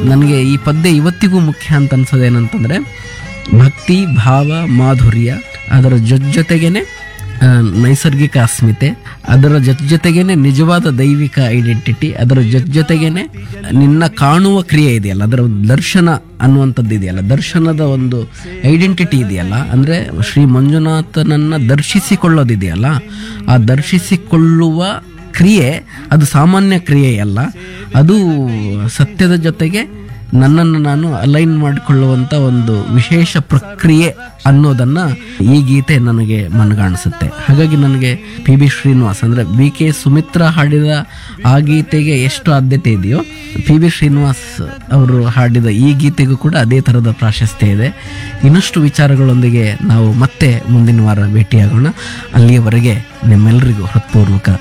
ನನಗೆ ಈ ಪದ್ಯ ಇವತ್ತಿಗೂ ಮುಖ್ಯ ಅಂತ ಅನ್ಸೋದೇನಂತಂದ್ರೆ ಭಕ್ತಿ ಭಾವ ಮಾಧುರ್ಯ ಅದರ ಜೊತೆಗೇನೆ ಆ, ನೈಸರ್ಗಿಕ ಅಸ್ಮಿತೆ ಅದರ ಜೊತೆಗೇನೆ ನಿಜವಾದ ದೈವಿಕ ಐಡೆಂಟಿಟಿ ಅದರ ಜೊತೆಗೇನೆ ನಿನ್ನ ಕಾಣುವ ಕ್ರಿಯೆ ಇದೆಯಲ್ಲ ಅದರ ಒಂದು ದರ್ಶನ ಅನ್ನುವಂಥದ್ದು ಇದೆಯಲ್ಲ ದರ್ಶನದ ಒಂದು ಐಡೆಂಟಿಟಿ ಇದೆಯಲ್ಲ ಅಂದರೆ ಶ್ರೀ ಮಂಜುನಾಥನನ್ನ ದರ್ಶಿಸಿಕೊಳ್ಳೋದಿದೆಯಲ್ಲ ಆ ದರ್ಶಿಸಿಕೊಳ್ಳುವ ಕ್ರಿಯೆ ಅದು ಸಾಮಾನ್ಯ ಕ್ರಿಯೆಯಲ್ಲ ಅದು ಸತ್ಯದ ಜೊತೆಗೆ ನನ್ನನ್ನು ನಾನು ಅಲೈನ್ ಮಾಡಿಕೊಳ್ಳುವಂಥ ಒಂದು ವಿಶೇಷ ಪ್ರಕ್ರಿಯೆ ಅನ್ನೋದನ್ನ ಈ ಗೀತೆ ನನಗೆ ಮನಗಾಣಿಸುತ್ತೆ ಹಾಗಾಗಿ ನನಗೆ ಪಿ ಬಿ ಶ್ರೀನಿವಾಸ್ ಅಂದರೆ ಬಿ ಕೆ ಸುಮಿತ್ರಾ ಹಾಡಿದ ಆ ಗೀತೆಗೆ ಎಷ್ಟು ಆದ್ಯತೆ ಇದೆಯೋ ಪಿ ಬಿ ಶ್ರೀನಿವಾಸ್ ಅವರು ಹಾಡಿದ ಈ ಗೀತೆಗೂ ಕೂಡ ಅದೇ ಥರದ ಪ್ರಾಶಸ್ತ್ಯ ಇದೆ ಇನ್ನಷ್ಟು ವಿಚಾರಗಳೊಂದಿಗೆ ನಾವು ಮತ್ತೆ ಮುಂದಿನ ವಾರ ಭೇಟಿಯಾಗೋಣ ಅಲ್ಲಿಯವರೆಗೆ ನಿಮ್ಮೆಲ್ಲರಿಗೂ ಹೃತ್ಪೂರ್ವಕ